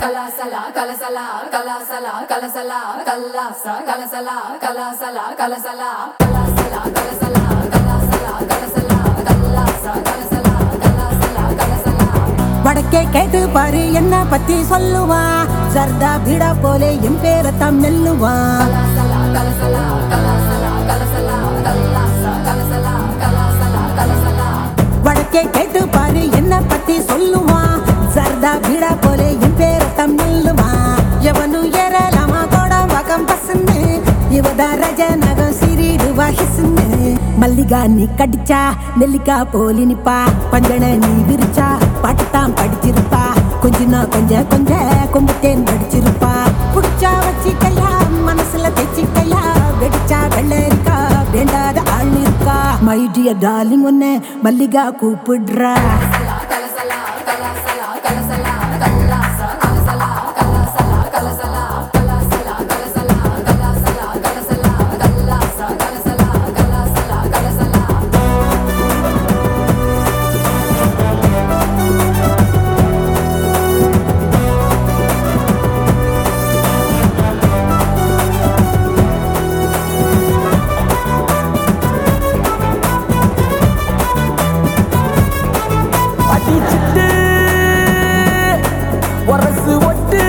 கலாசலா கலசலா கலாசலா கலசலா கல்லாசா கலசலா கலாசலா கலசலா கலாசலா கலசலா கலாசலா கலசலா கல்லாசா கலசலா கலாசலா கலசலா வடக்கே கேட்டு பாரு என்ன பத்தி சொல்லுவா சர்தா பீடா போலே என் பேரத்தாம் நெல்லுவா கலாசலா கலசலா கலாசலா கலசலா கல்லாசா கலசலா கலாசலா கலசலா வடக்கே கேட்டு பாரு என்ன பத்தி சொல்லுவா சர்தா பீடா போலே என் பேரத்தாம் நெல்லுவா எவனு ஏறலாமா கோடம் வகம் பசுன்னு இவதா ரஜ நகம் சிறிடுவா ஹிசுன்னு மல்லிகா நீ கடிச்சா நெல்லிக்கா போலி நிப்பா பஞ்சன நீ விரிச்சா பாட்டுத்தான் படிச்சிருப்பா கொஞ்சனா கொஞ்ச கொஞ்ச கொம்புத்தேன் படிச்சிருப்பா புடிச்சா வச்சிக்கையா மனசுல தைச்சிக்கையா வெடிச்சா வெள்ளரிக்கா வேண்டாத ஆள் இருக்கா மை டியர் டார்லிங் ஒன்னு மல்லிகா கூப்பிடுறா கலசலா கலாசலா கலசலா கல்லாசா கலசலா கலாசலா கலசலா கலாசலா கலசலா கலாசலா கலசலா கல்லாசா கலசலா கலாசலா கலசலா அடிச்சிட்டு உரசு ஒட்டு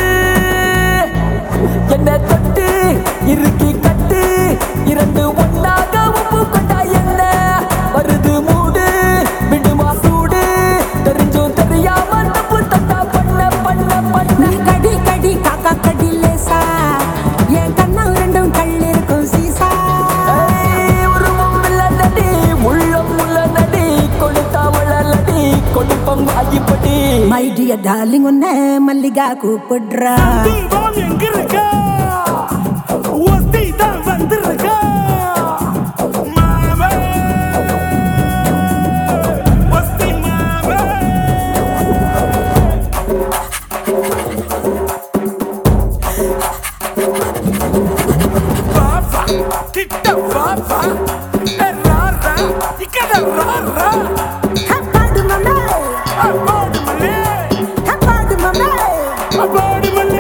என்ன தொட்டு இறுக்கி கட்டு இரண்டு ஒன்னாக உப்பு கொண்டா என்ன வருது மூடு விடுமா சூடு தெரிஞ்சும் தெரியாம தப்பு தட்டா பண்ண பண்ண பண்ண நீ கடி கடி காக்கா கடி லேசா என் கண்ணம் ரெண்டும் கள்ளிருக்கும் சீசா ஏய், உருவம் இல்லடி உள்ளம் உள்ளடி கொடுத்தா வளலடி கொடுப்பம் ஆகிப்படி மை டியர் டார்லிங் ஒன்னு மல்லிகா கூப்பிடுறா தீபம் எங்க இருக்கா ஒத்தி தான் வந்திருக்கா மாமே ஒத்தி மாமே பாபா கிட்ட பாபா ராரா இக்கட ராரா ஹப்பாடு மம்மே அப்பாடு மல்லே ஹப்பாடு மம்மே அப்பாடு மல்லே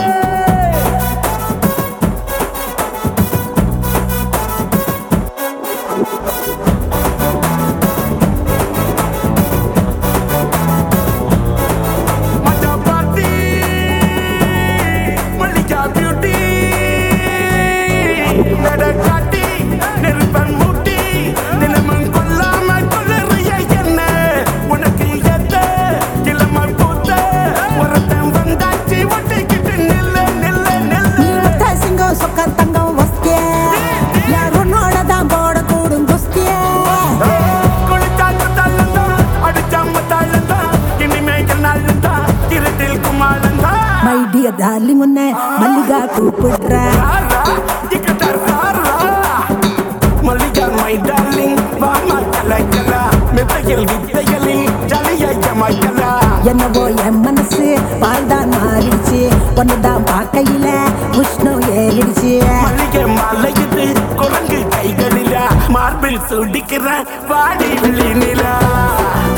மஜா பார்ட்டி மல்லிகா பியூட்டி நடக்காட்டி நெருப்பன் மூட்டி தினமும் கொல்லாம கொள்ளறிய என்ன உனக்கு எத்த கிளம்ப பூத்த ஒருத்தன் வந்தாச்சு ஒட்டிக்கிட்டு நில்ல நில்ல நீ நில்ல ஒத்த சிங்கம் சொக்க தங்கம் வஸ்திய யார் உன்னோட தான் போடக்கூடும் குஸ்திய குளிச்சாங்க தள்ளந்தான் அடிச்சாம தள்ளந்தான் இனிமேல் நல்லந்தான் இருட்டில் குமாரந்தான் மை டியர் டார்லிங் ஒன்னு மல்லிகா கூப்பிடுறா ராரா இக்கட்ட ராரா மல்லிகா மை டார்லிங் வாமா கலாய்க்கலா மெத்தையில் வித்தைகளில் ஜலியாய்க்க மாய்க்கலா என்னவோ என் மனசு பால் தான் மாறிடுச்சு ஒன்னுதான் பார்க்கையில உஷ்ணம் ஏறிடுச்சு மல்லிகை மலையுது குரங்கு கைகளில மார்பில் சுடிக்கிற வாடி விழி நிலா